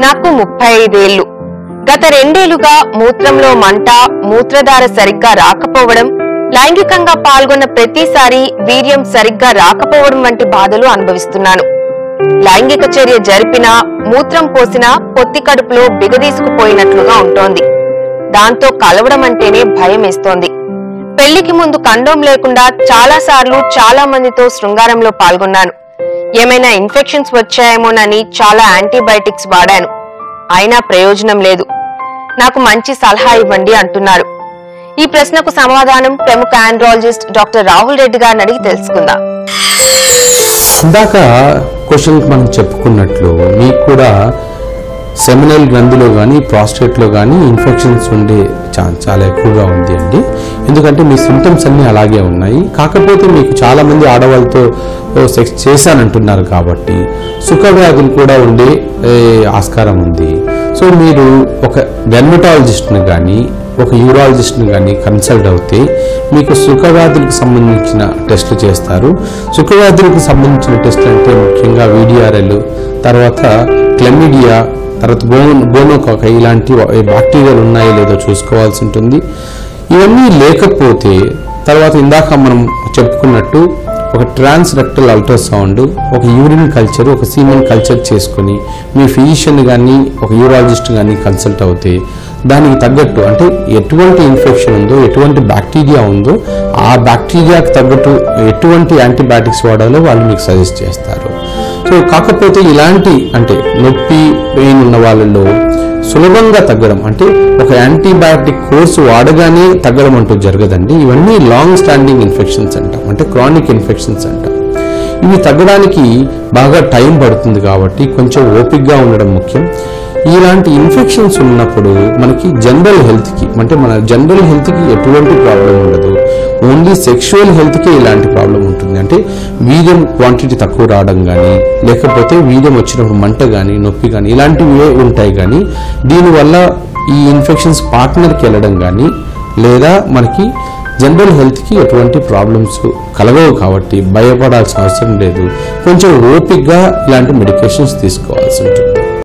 నాకు ముప్పై ఐదేళ్లు గత రెండేళ్లుగా మూత్రంలో మంట మూత్రధార సరిగ్గా రాకపోవడం లైంగికంగా పాల్గొన్న ప్రతిసారి వీర్యం సరిగ్గా రాకపోవడం వంటి బాధలు అనుభవిస్తున్నాను లైంగిక చర్య జరిపినా మూత్రం పోసినా పొత్తి కడుపులో బిగదీసుకుపోయినట్లుగా ఉంటోంది దాంతో కలవడం అంటేనే భయం వేస్తోంది పెళ్లికి ముందు కండోం లేకుండా చాలా సార్లు చాలా మందితో శృంగారంలో పాల్గొన్నాను ఏమైనా ఇన్ఫెక్షన్స్ వచ్చాయేమోనని చాలా యాంటీబయాటిక్స్ వాడాను అయినా ప్రయోజనం లేదు నాకు మంచి సలహా ఇవ్వండి అంటున్నారు ఈ ప్రశ్నకు సమాధానం ప్రముఖ ఆండ్రాలజిస్ట్ డాక్టర్ రాహుల్ రెడ్డి గారిని అడిగి తెలుసుకుందాం ఇందాక క్వశ్చన్ మనం చెప్పుకున్నట్లు మీకు కూడా సెమినల్ గ్రంథిలో కానీ ప్రాస్టేట్లో కానీ ఇన్ఫెక్షన్స్ ఉండే ఛాన్స్ చాలా ఎక్కువగా ఉంది అండి ఎందుకంటే మీ సిమ్టమ్స్ అన్నీ అలాగే ఉన్నాయి కాకపోతే మీకు చాలామంది ఆడవాళ్ళతో సెక్స్ చేశానంటున్నారు కాబట్టి సుఖవ్యాధులు కూడా ఉండే ఏ, ఆస్కారం ఉంది సో మీరు ఒక డెర్మటాలజిస్ట్ని కానీ ఒక యూరాలజిస్ట్ని కానీ కన్సల్ట్ అవుతే మీకు సుఖవ్యాధులకు సంబంధించిన టెస్టులు చేస్తారు సుఖవ్యాధులకు సంబంధించిన టెస్టులు అంటే ముఖ్యంగా వీడిఆర్ఎల్ తర్వాత క్లెమిడియా తర్వాత గో గోనోకాక ఇలాంటి బ్యాక్టీరియాలు ఉన్నాయో లేదో చూసుకోవాల్సి ఉంటుంది ఇవన్నీ లేకపోతే తర్వాత ఇందాక మనం చెప్పుకున్నట్టు ఒక ట్రాన్స్ రెక్టల్ అల్ట్రాసౌండ్ ఒక యూరిన్ కల్చర్ ఒక సీమెన్ కల్చర్ చేసుకొని మీ ఫిజిషియన్ కానీ ఒక యూరాలజిస్ట్ కానీ కన్సల్ట్ అవుతే దానికి తగ్గట్టు అంటే ఎటువంటి ఇన్ఫెక్షన్ ఉందో ఎటువంటి బ్యాక్టీరియా ఉందో ఆ బ్యాక్టీరియాకి తగ్గట్టు ఎటువంటి యాంటీబయాటిక్స్ వాడాలో వాళ్ళు మీకు సజెస్ట్ చేస్తారు సో కాకపోతే ఇలాంటి అంటే నొప్పి పెయిన్ ఉన్న వాళ్ళలో సులభంగా తగ్గడం అంటే ఒక యాంటీబయాటిక్ కోర్సు వాడగానే తగ్గడం అంటూ జరగదండి ఇవన్నీ లాంగ్ స్టాండింగ్ ఇన్ఫెక్షన్స్ అంటాం అంటే క్రానిక్ ఇన్ఫెక్షన్స్ అంటాం ఇవి తగ్గడానికి బాగా టైం పడుతుంది కాబట్టి కొంచెం ఓపిక్గా ఉండడం ముఖ్యం ఇలాంటి ఇన్ఫెక్షన్స్ ఉన్నప్పుడు మనకి జనరల్ హెల్త్కి అంటే మన జనరల్ హెల్త్కి ఎటువంటి ప్రాబ్లం ఉండదు ఓన్లీ సెక్షువల్ హెల్త్కే ఇలాంటి ప్రాబ్లం ఉంటుంది అంటే వీర్యం క్వాంటిటీ తక్కువ రావడం కానీ లేకపోతే వీర్యం వచ్చినప్పుడు మంట కానీ నొప్పి కానీ ఇలాంటివే ఉంటాయి కానీ దీనివల్ల ఈ ఇన్ఫెక్షన్స్ పార్ట్నర్కి వెళ్ళడం కానీ లేదా మనకి జనరల్ హెల్త్కి ఎటువంటి ప్రాబ్లమ్స్ కలగవు కాబట్టి భయపడాల్సిన అవసరం లేదు కొంచెం ఓపిక్గా ఇలాంటి మెడికేషన్స్ తీసుకోవాల్సి ఉంటుంది